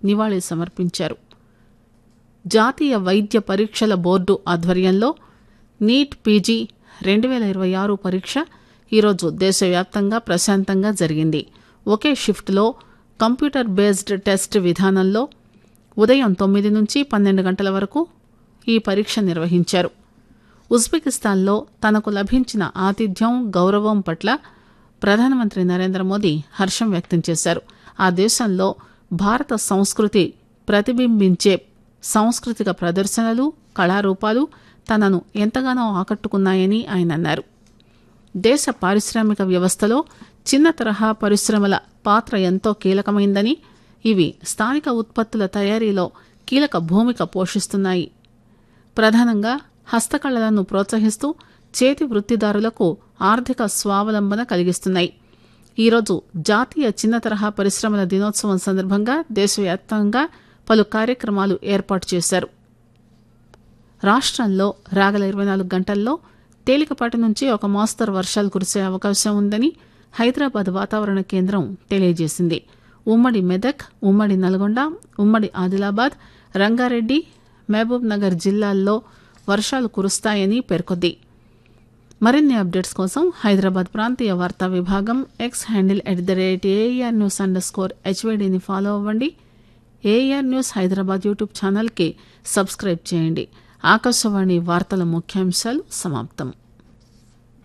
నివాళి సమర్పించారు జాతీయ వైద్య పరీక్షల బోర్డు ఆధ్వర్యంలో నీట్ పీజీ రెండు వేల ఇరవై ఆరు పరీక్ష ఈరోజు దేశవ్యాప్తంగా ప్రశాంతంగా జరిగింది ఒకే షిఫ్ట్లో కంప్యూటర్ బేస్డ్ టెస్ట్ విధానంలో ఉదయం తొమ్మిది నుంచి పన్నెండు గంటల వరకు ఈ పరీక్ష నిర్వహించారు ఉజ్బెకిస్తాన్లో తనకు లభించిన ఆతిథ్యం గౌరవం పట్ల ప్రధానమంత్రి నరేంద్ర మోదీ హర్షం వ్యక్తం చేశారు ఆ దేశంలో భారత సంస్కృతి ప్రతిబింబించే సాంస్కృతిక ప్రదర్శనలు కళారూపాలు తనను ఎంతగానో ఆకట్టుకున్నాయని ఆయన అన్నారు దేశ పారిశ్రామిక వ్యవస్థలో చిన్న తరహా పరిశ్రమల పాత్ర ఎంతో కీలకమైందని ఇవి స్థానిక ఉత్పత్తుల తయారీలో కీలక భూమిక పోషిస్తున్నాయి ప్రధానంగా హస్తకళలను ప్రోత్సహిస్తూ చేతి వృత్తిదారులకు ఆర్థిక స్వావలంబన కలిగిస్తున్నాయి ఈరోజు జాతీయ చిన్న తరహా పరిశ్రమల దినోత్సవం సందర్భంగా దేశవ్యాప్తంగా పలు కార్యక్రమాలు ఏర్పాటు చేశారు రాష్ట్రంలో రాగల ఇరవై నాలుగు గంటల్లో తేలికపాటి నుంచి ఒక మోస్తరు వర్షాలు కురిసే అవకాశం ఉందని హైదరాబాద్ వాతావరణ కేంద్రం తెలియజేసింది ఉమ్మడి మెదక్ ఉమ్మడి నల్గొండ ఉమ్మడి ఆదిలాబాద్ రంగారెడ్డి మహబూబ్ నగర్ జిల్లాల్లో వర్షాలు కురుస్తాయని పేర్కొంది మరిన్ని అప్డేట్స్ కోసం హైదరాబాద్ ప్రాంతీయ వార్తా విభాగం X handle at the rate AIR news underscore హెచ్వైడీని ఫాలో అవ్వండి ఏఆర్ న్యూస్ హైదరాబాద్ యూట్యూబ్ ఛానల్కి సబ్స్క్రైబ్ చేయండి ఆకాశవాణి వార్తల ముఖ్యాంశాలు సమాప్తం